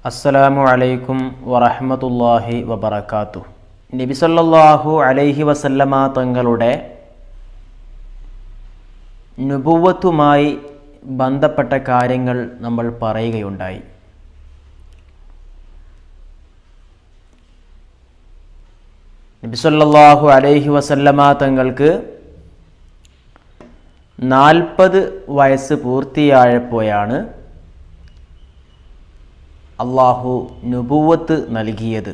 അസ്സലാമു അലൈക്കും വറഹ്മത്തുള്ളാഹി വബറകാത്തു നബി സല്ലല്ലാഹു അലൈഹി വസല്ലമ തങ്ങളുടെ നുബുവത്തുമായി ബന്ധപ്പെട്ട കാര്യങ്ങൾ നമ്മൾ പറയുകയുണ്ടായി നബി സല്ലല്ലാഹു അലൈഹി വസല്ലമ തങ്ങൾക്ക് നാൽപ്പത് വയസ്സ് പൂർത്തിയായപ്പോഴാണ് അള്ളാഹു നുബുവത്ത് നൽകിയത്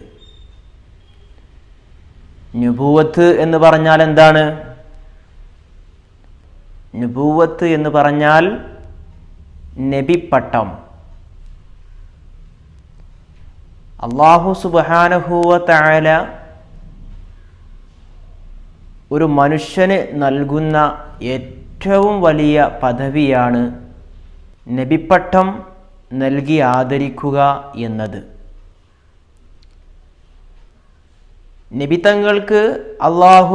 നുബുവത്ത് എന്ന് പറഞ്ഞാൽ എന്താണ് നുബുവത്ത് എന്ന് പറഞ്ഞാൽ നബിപ്പട്ടം അള്ളാഹു സുബാനഹുവ താല ഒരു മനുഷ്യന് നൽകുന്ന ഏറ്റവും വലിയ പദവിയാണ് നബിപ്പട്ടം നൽകി ആദരിക്കുക എന്നത് നബിതങ്ങൾക്ക് അള്ളാഹു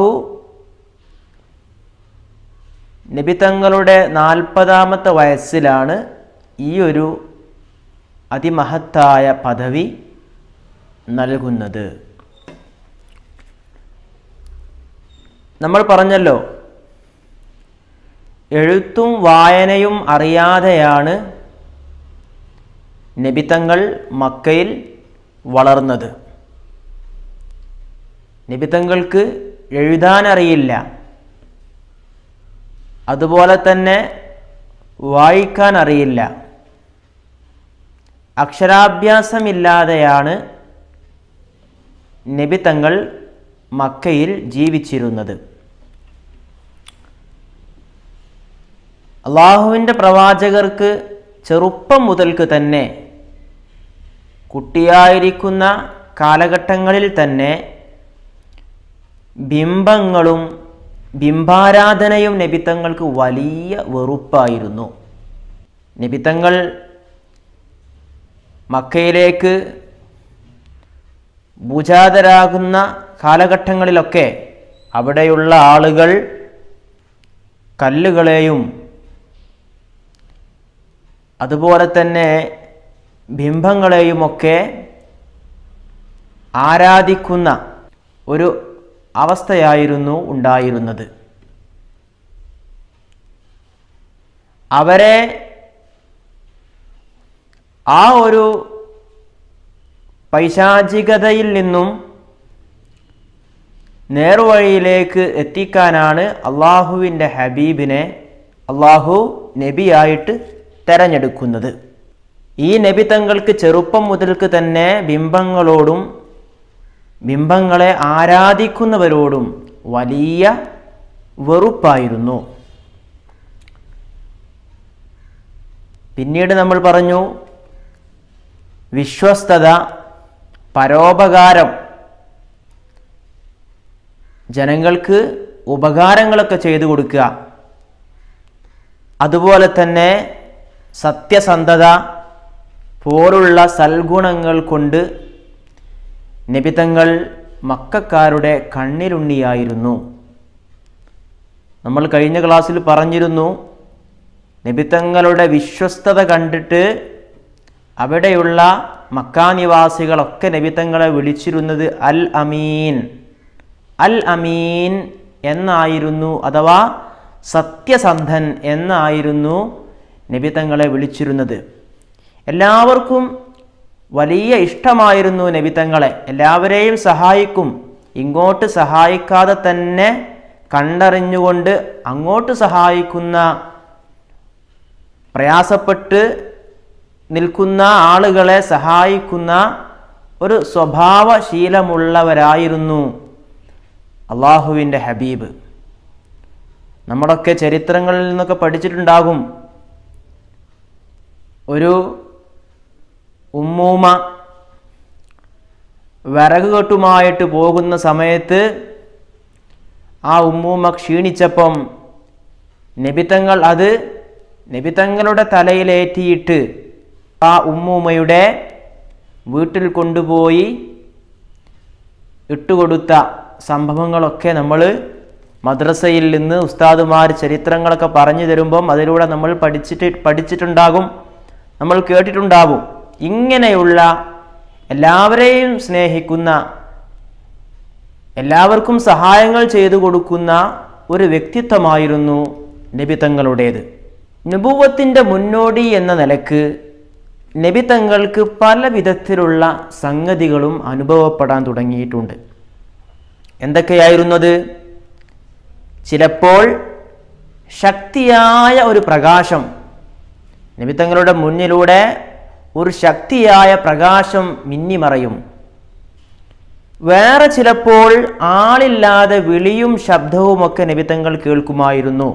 നബിതങ്ങളുടെ നാൽപ്പതാമത്തെ വയസ്സിലാണ് ഈ ഒരു അതിമഹത്തായ പദവി നൽകുന്നത് നമ്മൾ പറഞ്ഞല്ലോ എഴുത്തും വായനയും അറിയാതെയാണ് നബിതങ്ങൾ മക്കയിൽ വളർന്നത് നബിതങ്ങൾക്ക് എഴുതാനറിയില്ല അതുപോലെ തന്നെ വായിക്കാൻ അറിയില്ല അക്ഷരാഭ്യാസമില്ലാതെയാണ് നബിതങ്ങൾ മക്കയിൽ ജീവിച്ചിരുന്നത് അള്ളാഹുവിൻ്റെ പ്രവാചകർക്ക് ചെറുപ്പം മുതൽക്ക് തന്നെ കുട്ടിയായിരിക്കുന്ന കാലഘട്ടങ്ങളിൽ തന്നെ ബിംബങ്ങളും ബിംബാരാധനയും നബിത്തങ്ങൾക്ക് വലിയ വെറുപ്പായിരുന്നു നബിത്തങ്ങൾ മക്കയിലേക്ക് ഭുജാതരാകുന്ന കാലഘട്ടങ്ങളിലൊക്കെ അവിടെയുള്ള ആളുകൾ കല്ലുകളെയും അതുപോലെ തന്നെ ബിംബങ്ങളെയുമൊക്കെ ആരാധിക്കുന്ന ഒരു അവസ്ഥയായിരുന്നു ഉണ്ടായിരുന്നത് അവരെ ആ ഒരു പൈശാചികതയിൽ നിന്നും നേർവഴിയിലേക്ക് എത്തിക്കാനാണ് അള്ളാഹുവിൻ്റെ ഹബീബിനെ അള്ളാഹു നബിയായിട്ട് തെരഞ്ഞെടുക്കുന്നത് ഈ നബി തങ്ങൾക്ക് ചെറുപ്പം മുതൽക്ക് തന്നെ ബിംബങ്ങളോടും ബിംബങ്ങളെ ആരാധിക്കുന്നവരോടും വലിയ വെറുപ്പായിരുന്നു പിന്നീട് നമ്മൾ പറഞ്ഞു വിശ്വസ്തത പരോപകാരം ജനങ്ങൾക്ക് ഉപകാരങ്ങളൊക്കെ ചെയ്തു കൊടുക്കുക അതുപോലെ തന്നെ സത്യസന്ധത പോലുള്ള സൽഗുണങ്ങൾ കൊണ്ട് നിബിതങ്ങൾ മക്കാരുടെ കണ്ണിലുണ്ണിയായിരുന്നു നമ്മൾ കഴിഞ്ഞ ക്ലാസ്സിൽ പറഞ്ഞിരുന്നു നിബിതങ്ങളുടെ വിശ്വസ്തത കണ്ടിട്ട് അവിടെയുള്ള മക്കാനിവാസികളൊക്കെ നബിതങ്ങളെ വിളിച്ചിരുന്നത് അൽ അമീൻ അൽ അമീൻ എന്നായിരുന്നു അഥവാ സത്യസന്ധൻ എന്നായിരുന്നു നബിതങ്ങളെ വിളിച്ചിരുന്നത് എല്ലാവർക്കും വലിയ ഇഷ്ടമായിരുന്നു നബിതങ്ങളെ എല്ലാവരെയും സഹായിക്കും ഇങ്ങോട്ട് സഹായിക്കാതെ തന്നെ കണ്ടറിഞ്ഞുകൊണ്ട് അങ്ങോട്ട് സഹായിക്കുന്ന പ്രയാസപ്പെട്ട് നിൽക്കുന്ന ആളുകളെ സഹായിക്കുന്ന ഒരു സ്വഭാവശീലമുള്ളവരായിരുന്നു അള്ളാഹുവിൻ്റെ ഹബീബ് നമ്മളൊക്കെ ചരിത്രങ്ങളിൽ നിന്നൊക്കെ പഠിച്ചിട്ടുണ്ടാകും ഒരു ഉമ്മൂമ വിറക് കെട്ടുമായിട്ട് പോകുന്ന സമയത്ത് ആ ഉമ്മൂമ ക്ഷീണിച്ചപ്പം നബിത്തങ്ങൾ അത് നബിത്തങ്ങളുടെ തലയിലേറ്റിയിട്ട് ആ ഉമ്മൂമ്മയുടെ വീട്ടിൽ കൊണ്ടുപോയി ഇട്ടുകൊടുത്ത സംഭവങ്ങളൊക്കെ നമ്മൾ മദ്രസയിൽ നിന്ന് ഉസ്താദുമാർ ചരിത്രങ്ങളൊക്കെ പറഞ്ഞു തരുമ്പം അതിലൂടെ നമ്മൾ പഠിച്ചിട്ട് പഠിച്ചിട്ടുണ്ടാകും നമ്മൾ കേട്ടിട്ടുണ്ടാകും ഇങ്ങനെയുള്ള എല്ലാവരെയും സ്നേഹിക്കുന്ന എല്ലാവർക്കും സഹായങ്ങൾ ചെയ്തു കൊടുക്കുന്ന ഒരു വ്യക്തിത്വമായിരുന്നു നബി തങ്ങളുടേത് നബുവത്തിൻ്റെ മുന്നോടി എന്ന നിലക്ക് നബി തങ്ങൾക്ക് പല വിധത്തിലുള്ള സംഗതികളും അനുഭവപ്പെടാൻ തുടങ്ങിയിട്ടുണ്ട് എന്തൊക്കെയായിരുന്നത് ചിലപ്പോൾ ശക്തിയായ ഒരു പ്രകാശം നബി തങ്ങളുടെ മുന്നിലൂടെ ഒരു ശക്തിയായ പ്രകാശം മിന്നിമറയും വേറെ ചിലപ്പോൾ ആളില്ലാതെ വിളിയും ശബ്ദവുമൊക്കെ നബിത്തങ്ങൾ കേൾക്കുമായിരുന്നു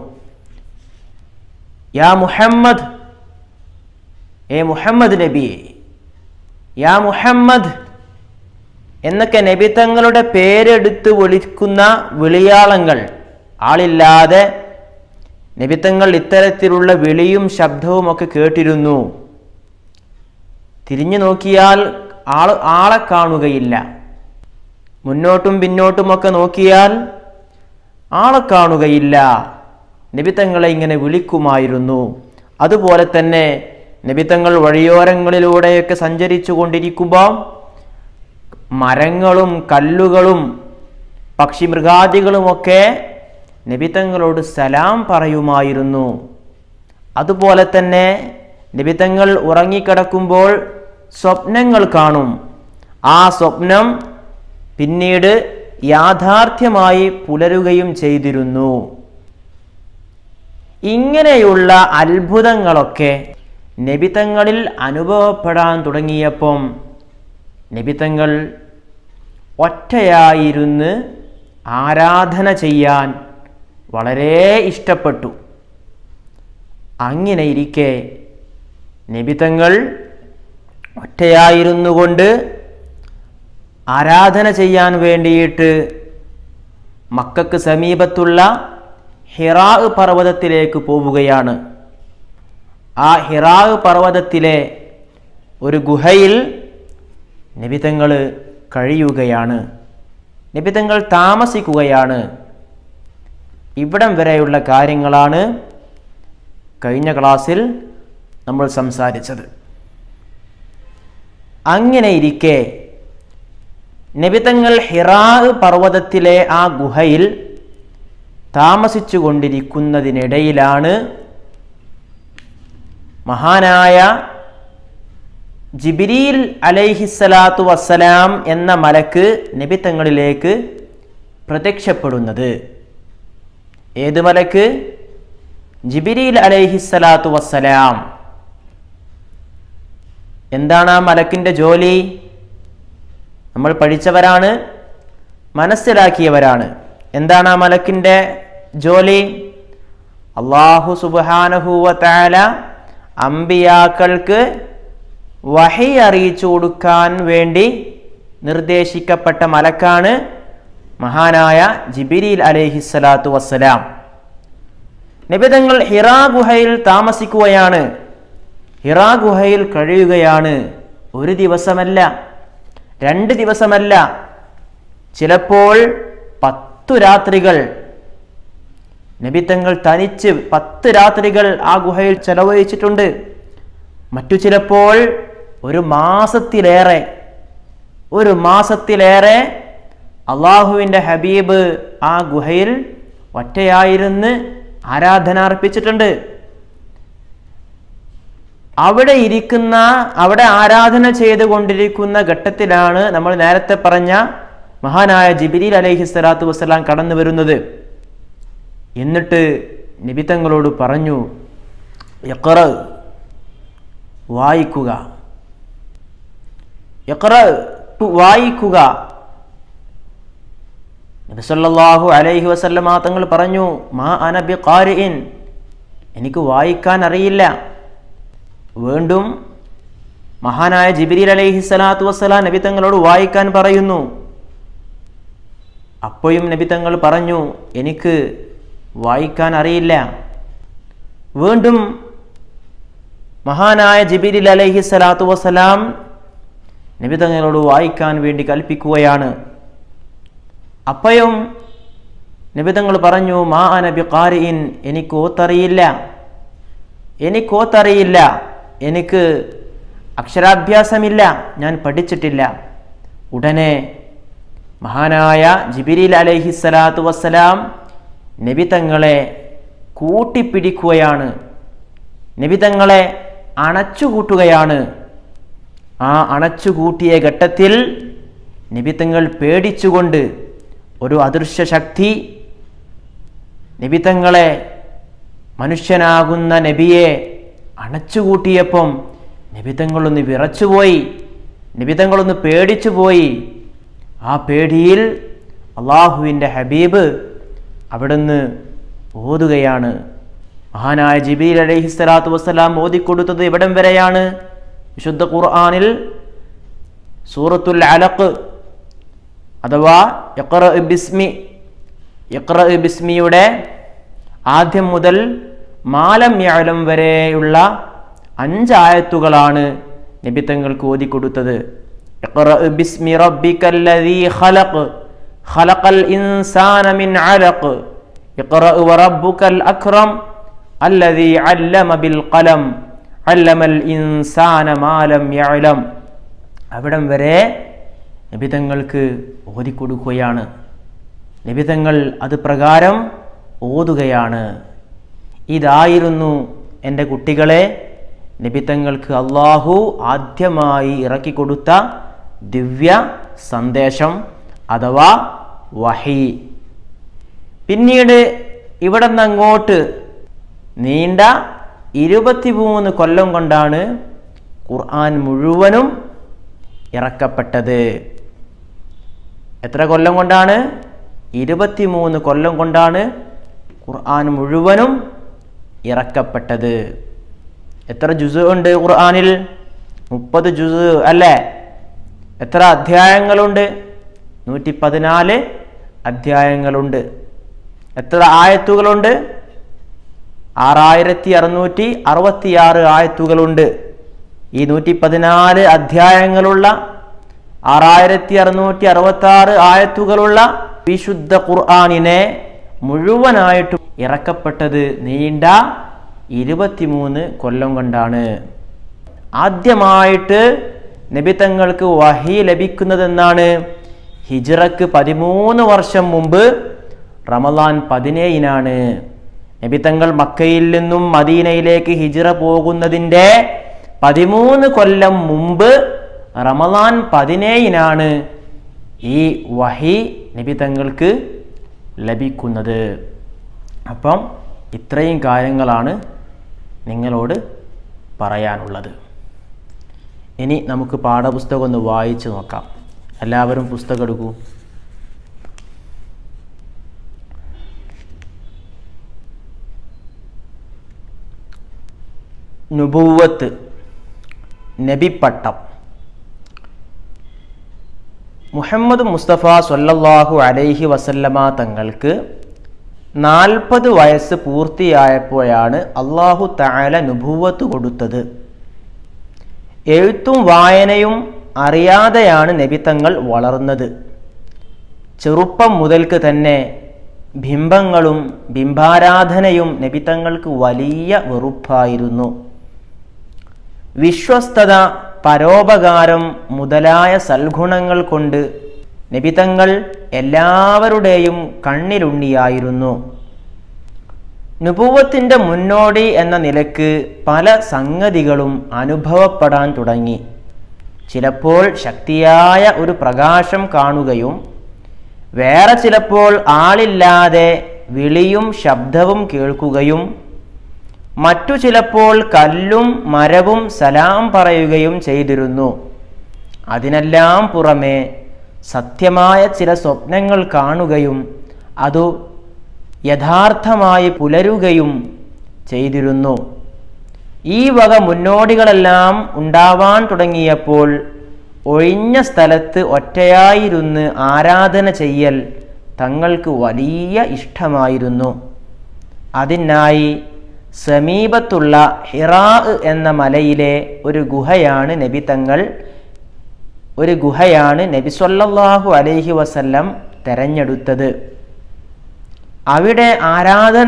യാ മുഹമ്മദ് ഏ മുഹമ്മദ് നബി യാ മുഹമ്മദ് എന്നൊക്കെ നബിത്തങ്ങളുടെ പേരെടുത്ത് വിളിക്കുന്ന വിളിയാളങ്ങൾ ആളില്ലാതെ നബിത്തങ്ങൾ ഇത്തരത്തിലുള്ള വിളിയും ശബ്ദവും ഒക്കെ കേട്ടിരുന്നു തിരിഞ്ഞു നോക്കിയാൽ ആൾ ആളെ കാണുകയില്ല മുന്നോട്ടും പിന്നോട്ടുമൊക്കെ നോക്കിയാൽ ആളെ കാണുകയില്ല നബിത്തങ്ങളെ ഇങ്ങനെ വിളിക്കുമായിരുന്നു അതുപോലെ തന്നെ നബിത്തങ്ങൾ വഴിയോരങ്ങളിലൂടെയൊക്കെ സഞ്ചരിച്ചു കൊണ്ടിരിക്കുമ്പോൾ മരങ്ങളും കല്ലുകളും പക്ഷിമൃഗാദികളുമൊക്കെ നബിത്തങ്ങളോട് സലാം പറയുമായിരുന്നു അതുപോലെ തന്നെ നബിത്തങ്ങൾ ഉറങ്ങിക്കിടക്കുമ്പോൾ സ്വപ്നങ്ങൾ കാണും ആ സ്വപ്നം പിന്നീട് യാഥാർത്ഥ്യമായി പുലരുകയും ചെയ്തിരുന്നു ഇങ്ങനെയുള്ള അത്ഭുതങ്ങളൊക്കെ നബിത്തങ്ങളിൽ അനുഭവപ്പെടാൻ തുടങ്ങിയപ്പം നബിത്തങ്ങൾ ഒറ്റയായിരുന്ന് ആരാധന ചെയ്യാൻ വളരെ ഇഷ്ടപ്പെട്ടു അങ്ങനെ ഇരിക്കെ നബിത്തങ്ങൾ ഒറ്റയായിരുന്നു കൊണ്ട് ആരാധന ചെയ്യാൻ വേണ്ടിയിട്ട് മക്കൾക്ക് സമീപത്തുള്ള ഹിറാ പർവ്വതത്തിലേക്ക് പോവുകയാണ് ആ ഹിറാ പർവ്വതത്തിലെ ഒരു ഗുഹയിൽ നബിതങ്ങൾ കഴിയുകയാണ് നബിതങ്ങൾ താമസിക്കുകയാണ് ഇവിടം വരെയുള്ള കാര്യങ്ങളാണ് കഴിഞ്ഞ ക്ലാസ്സിൽ നമ്മൾ സംസാരിച്ചത് അങ്ങനെ ഇരിക്കെ നബിതങ്ങൾ ഹിറാ പർവ്വതത്തിലെ ആ ഗുഹയിൽ താമസിച്ചു കൊണ്ടിരിക്കുന്നതിനിടയിലാണ് മഹാനായ ജിബിരിൽ അലൈഹിസ്സലാത്തു വസ്സലാം എന്ന മലക്ക് നബിത്തങ്ങളിലേക്ക് പ്രത്യക്ഷപ്പെടുന്നത് ഏത് മലക്ക് ജിബിരിൽ അലൈഹിസ്സലാത്തു വസ്സലാം എന്താണ് ആ മലക്കിൻ്റെ ജോലി നമ്മൾ പഠിച്ചവരാണ് മനസ്സിലാക്കിയവരാണ് എന്താണ് ആ മലക്കിൻ്റെ ജോലി അള്ളാഹു സുബാനഹുവ താല അമ്പിയാക്കൾക്ക് വഹി അറിയിച്ചു കൊടുക്കാൻ വേണ്ടി നിർദ്ദേശിക്കപ്പെട്ട മലക്കാണ് മഹാനായ ജിബിരിൽ അലൈഹിസ്സലാത്തു വസ്സലാം നിബിതങ്ങൾ ഹിറാ ഗുഹയിൽ താമസിക്കുകയാണ് ഹിറാ ഗുഹയിൽ കഴിയുകയാണ് ഒരു ദിവസമല്ല രണ്ട് ദിവസമല്ല ചിലപ്പോൾ പത്തു രാത്രികൾ നബിത്തങ്ങൾ തനിച്ച് പത്ത് രാത്രികൾ ആ ഗുഹയിൽ ചെലവഴിച്ചിട്ടുണ്ട് മറ്റു ചിലപ്പോൾ ഒരു മാസത്തിലേറെ ഒരു മാസത്തിലേറെ അള്ളാഹുവിൻ്റെ ഹബീബ് ആ ഗുഹയിൽ ഒറ്റയായിരുന്ന് ആരാധന അർപ്പിച്ചിട്ടുണ്ട് അവിടെ ഇരിക്കുന്ന അവിടെ ആരാധന ചെയ്തുകൊണ്ടിരിക്കുന്ന ഘട്ടത്തിലാണ് നമ്മൾ നേരത്തെ പറഞ്ഞ മഹാനായ ജിബിരിൽ അലൈഹി സ്വലാത്തു വസ്സലാം കടന്നു വരുന്നത് എന്നിട്ട് നിബിത്തങ്ങളോട് പറഞ്ഞു യക്കറ വായിക്കുക യക്കറ വായിക്കുക നബിസല്ലാഹു അലൈഹി വസല്ലമ തങ്ങൾ പറഞ്ഞു മാ അനബി ഖാരിൻ എനിക്ക് വായിക്കാൻ അറിയില്ല വീണ്ടും മഹാനായ ജിബിരിൽ അലൈഹി സ്വലാത്തു വസ്സലാം നബി തങ്ങളോട് വായിക്കാൻ പറയുന്നു അപ്പോഴും നബി തങ്ങൾ പറഞ്ഞു എനിക്ക് വായിക്കാൻ അറിയില്ല വീണ്ടും മഹാനായ ജിബിരിൽ അലൈഹി സ്വലാത്തു വസ്സലാം നബി തങ്ങളോട് വായിക്കാൻ വേണ്ടി കൽപ്പിക്കുകയാണ് അപ്പോഴും നബിതങ്ങൾ പറഞ്ഞു മാ നബി ഖാരിൻ എനിക്ക് ഓത്തറിയില്ല എനിക്ക് ഓത്തറിയില്ല എനിക്ക് അക്ഷരാഭ്യാസമില്ല ഞാൻ പഠിച്ചിട്ടില്ല ഉടനെ മഹാനായ ജിബിരിൽ അലൈഹിസ്സലാത്തു വസ്സലാം നബി തങ്ങളെ കൂട്ടിപ്പിടിക്കുകയാണ് നബി തങ്ങളെ അണച്ചുകൂട്ടുകയാണ് ആ അണച്ചുകൂട്ടിയ ഘട്ടത്തിൽ നബി തങ്ങൾ പേടിച്ചുകൊണ്ട് ഒരു അദൃശ്യ ശക്തി നബി തങ്ങളെ മനുഷ്യനാകുന്ന നബിയെ അണച്ചുകൂട്ടിയപ്പം നബിതങ്ങളൊന്ന് വിറച്ചുപോയി നബിതങ്ങളൊന്ന് പേടിച്ചു പോയി ആ പേടിയിൽ അള്ളാഹുവിൻ്റെ ഹബീബ് അവിടുന്ന് ഓതുകയാണ് മഹാനായ ജിബീൽ അലൈഹിസ്സലാത്തു വസ്സലാം ഓതിക്കൊടുത്തത് എവിടം വരെയാണ് വിശുദ്ധ ഖുർആാനിൽ സൂറത്തുൽ അലക്ക് അഥവാ ഇഖ്റ ബിസ്മി ഇഖ്റ ബിസ്മിയുടെ ആദ്യം മുതൽ മാലം യാലം വരെയുള്ള അഞ്ചായത്തുകളാണ് നബിത്തങ്ങൾക്ക് ഓതിക്കൊടുത്തത് ഇഖ്റ ബിസ്മി റബ്ബിക്കല്ലദീ ഖലഖ് ഖലഖൽ ഇൻസാന മിൻ അലഖ് ഇഖ്റ വറബ്ബുക്കൽ അക്രം അല്ലദീ അല്ലമ ബിൽ ഖലം അല്ലമൽ ഇൻസാന മാലം യഅലം അവിടം വരെ നബിതങ്ങൾക്ക് ഓതിക്കൊടുക്കുകയാണ് നബിതങ്ങൾ അത് പ്രകാരം ഓതുകയാണ് ഇതായിരുന്നു എൻ്റെ കുട്ടികളെ നബിതങ്ങൾക്ക് അള്ളാഹു ആദ്യമായി ഇറക്കിക്കൊടുത്ത ദിവ്യ സന്ദേശം അഥവാ വഹി പിന്നീട് ഇവിടെ നിന്ന് അങ്ങോട്ട് നീണ്ട ഇരുപത്തിമൂന്ന് കൊല്ലം കൊണ്ടാണ് ഖുർആൻ മുഴുവനും ഇറക്കപ്പെട്ടത് എത്ര കൊല്ലം കൊണ്ടാണ് ഇരുപത്തിമൂന്ന് കൊല്ലം കൊണ്ടാണ് ഖുർആൻ മുഴുവനും ഇറക്കപ്പെട്ടത് എത്ര ജുസ് ഉണ്ട് ഖുർആനിൽ മുപ്പത് ജുസ് അല്ലേ എത്ര അധ്യായങ്ങളുണ്ട് നൂറ്റി പതിനാല് അധ്യായങ്ങളുണ്ട് എത്ര ആയത്തുകളുണ്ട് ആറായിരത്തി അറുന്നൂറ്റി അറുപത്തിയാറ് ആയത്തുകളുണ്ട് ഈ നൂറ്റി പതിനാല് അധ്യായങ്ങളുള്ള ആറായിരത്തി അറുന്നൂറ്റി അറുപത്തി ആറ് ആയത്തുകളുള്ള വിശുദ്ധ ഖുർആാനിനെ മുഴുവനായിട്ടും ഇറക്കപ്പെട്ടത് നീണ്ട ഇരുപത്തിമൂന്ന് കൊല്ലം കൊണ്ടാണ് ആദ്യമായിട്ട് നബിതങ്ങൾക്ക് വഹി ലഭിക്കുന്നതെന്നാണ് ഹിജ്റക്ക് പതിമൂന്ന് വർഷം മുമ്പ് റമലാൻ പതിനേഴിനാണ് നബിതങ്ങൾ മക്കയിൽ നിന്നും മദീനയിലേക്ക് ഹിജ്റ പോകുന്നതിൻ്റെ പതിമൂന്ന് കൊല്ലം മുമ്പ് റമലാൻ പതിനേഴിനാണ് ഈ വഹി നബിതങ്ങൾക്ക് ലഭിക്കുന്നത് അപ്പം ഇത്രയും കാര്യങ്ങളാണ് നിങ്ങളോട് പറയാനുള്ളത് ഇനി നമുക്ക് പാഠപുസ്തകം ഒന്ന് വായിച്ചു നോക്കാം എല്ലാവരും പുസ്തകം എടുക്കൂ നുബൂവത്ത് നബിപ്പട്ടം മുഹമ്മദ് മുസ്തഫ സൊല്ലാഹു അലൈഹി വസല്ലമ തങ്ങൾക്ക് നാൽപ്പത് വയസ്സ് പൂർത്തിയായപ്പോഴാണ് അള്ളാഹു താല നുഭൂവത്ത് കൊടുത്തത് എഴുത്തും വായനയും അറിയാതെയാണ് നബിത്തങ്ങൾ വളർന്നത് ചെറുപ്പം മുതൽക്ക് തന്നെ ബിംബങ്ങളും ബിംബാരാധനയും നബിത്തങ്ങൾക്ക് വലിയ വെറുപ്പായിരുന്നു വിശ്വസ്തത പരോപകാരം മുതലായ സൽഗുണങ്ങൾ കൊണ്ട് നബിതങ്ങൾ എല്ലാവരുടെയും കണ്ണിലുണ്ണിയായിരുന്നു നുപൂവത്തിൻ്റെ മുന്നോടി എന്ന നിലക്ക് പല സംഗതികളും അനുഭവപ്പെടാൻ തുടങ്ങി ചിലപ്പോൾ ശക്തിയായ ഒരു പ്രകാശം കാണുകയും വേറെ ചിലപ്പോൾ ആളില്ലാതെ വിളിയും ശബ്ദവും കേൾക്കുകയും മറ്റു ചിലപ്പോൾ കല്ലും മരവും സലാം പറയുകയും ചെയ്തിരുന്നു അതിനെല്ലാം പുറമെ സത്യമായ ചില സ്വപ്നങ്ങൾ കാണുകയും അതു യഥാർത്ഥമായി പുലരുകയും ചെയ്തിരുന്നു ഈ വക മുന്നോടികളെല്ലാം ഉണ്ടാവാൻ തുടങ്ങിയപ്പോൾ ഒഴിഞ്ഞ സ്ഥലത്ത് ഒറ്റയായിരുന്ന് ആരാധന ചെയ്യൽ തങ്ങൾക്ക് വലിയ ഇഷ്ടമായിരുന്നു അതിനായി സമീപത്തുള്ള ഹിറാ എന്ന മലയിലെ ഒരു ഗുഹയാണ് നബി തങ്ങൾ ഒരു ഗുഹയാണ് നബി സല്ലല്ലാഹു അലൈഹി വസല്ലം തെരഞ്ഞെടുത്തത് അവിടെ ആരാധന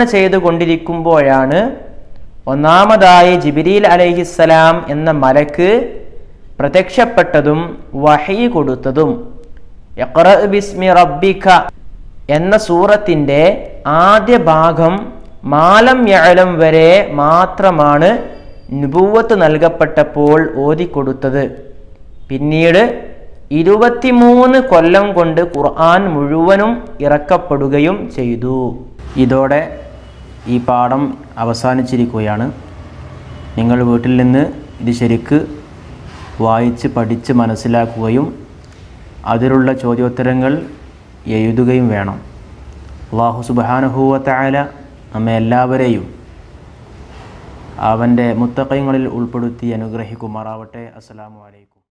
ചെയ്തുകൊണ്ടിരിക്കുമ്പോഴാണ് ഒന്നാമതായി ജിബിരിൽ അലൈഹിസ്സലാം എന്ന മലക്ക് പ്രത്യക്ഷപ്പെട്ടതും വഹി കൊടുത്തതും ഇഖ്റ ബിസ്മി റബ്ബിക എന്ന സൂറത്തിൻ്റെ ആദ്യ ഭാഗം മാലം യഅലം വരെ മാത്രമാണ് നുബൂവത്ത് നൽകപ്പെട്ടപ്പോൾ ഓതിക്കൊടുത്തത് പിന്നീട് ഇരുപത്തിമൂന്ന് കൊല്ലം കൊണ്ട് ഖുർആൻ മുഴുവനും ഇറക്കപ്പെടുകയും ചെയ്തു ഇതോടെ ഈ പാഠം അവസാനിച്ചിരിക്കുകയാണ് നിങ്ങൾ വീട്ടിൽ നിന്ന് ഇത് ശരിക്ക് വായിച്ച് പഠിച്ച് മനസ്സിലാക്കുകയും അതിലുള്ള ചോദ്യോത്തരങ്ങൾ എഴുതുകയും വേണം അള്ളാഹു സുബാനുഭൂവത്തായ നമ്മെ എല്ലാവരെയും അവൻ്റെ മുത്തക്കയങ്ങളിൽ ഉൾപ്പെടുത്തി അനുഗ്രഹിക്കുമാറാവട്ടെ അസ്സലാമു അലൈക്കും